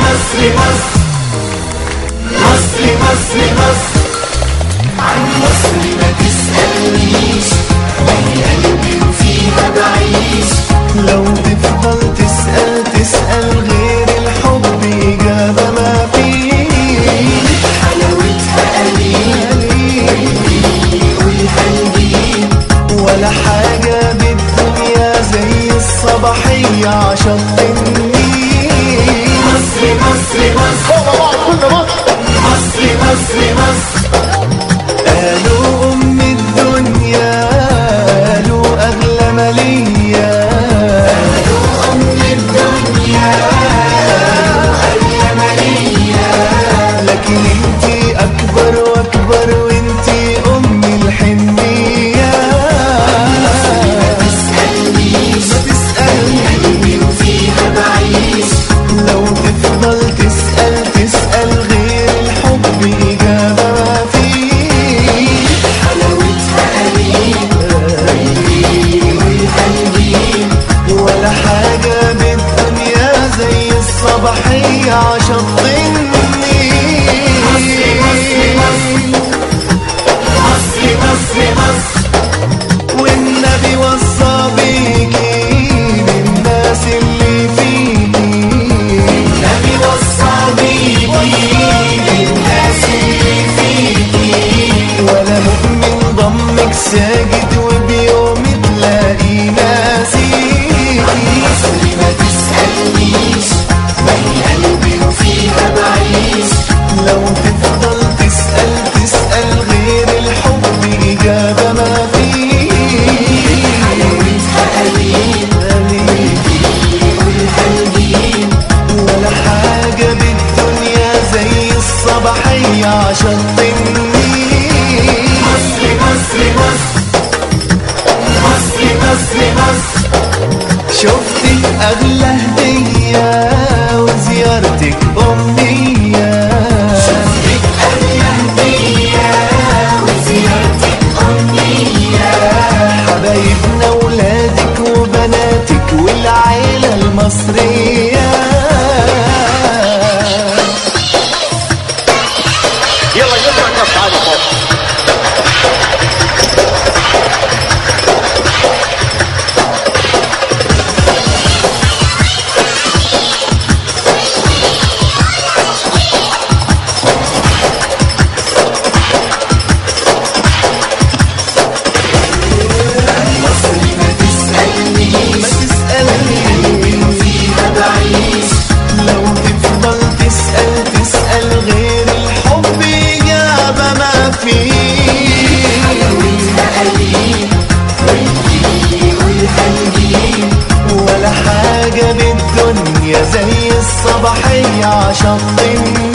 مصر مصر مصر مصر مصر عن مصر ما تسألنيش أي قلبي وفيها بعيش لو تفضل تسأل تسأل غير الحب إجابة ما فيه حلاوتها قليل والقلبين ولا حاجة بالدنيا زي الصباحية عشق النيل مصر مصر مصر مصر مصر مصر قالوا أم الدنيا قالوا أغلى مالية أم الدنيا أغلى مالية لكن انتي أكبر وأكبر وانتي أم الحنية تسألنيش ما تسألني قلبي وفيها بعيش لو تفضل تسأل تسأل غير الحب إجابة ما فيه حلاوتها قليل والقلبين ولا حاجة بالدنيا زي الصباحية عشق النيل مصر مصر مصر والنبي وصى بيكي للناس اللي فيكي النبي وصى بيكي للناس اللي فيكي ولا مؤمن ضمك ساجد وبيوم تلاقي ناسيكي مصر ما تسألنيش من قلبي وفيها بعيش لو تفضل تسأل تسأل غير الحب إجابة ما فيه حلاوتها قليل والقلبين ولا حاجة بالدنيا زي الصباحية عشق النيل مصر مصر مصر مصر مصر مصر شفتك أغلى هدية وزيارتك أمنية شفتك أغلى هدية وزيارتك أمنية حبايبنا ولادك وبناتك والعيلة المصرية يلا يلا الناس تعالوا فوق مصر ما تسألنيش ما تسألني فيها بعيش لو تفضل تسأل تسأل غير الحب إجابة ما فيه حلاوتها قليل والقلبين ولا حاجة بالدنيا زي الصباحية عشق النيل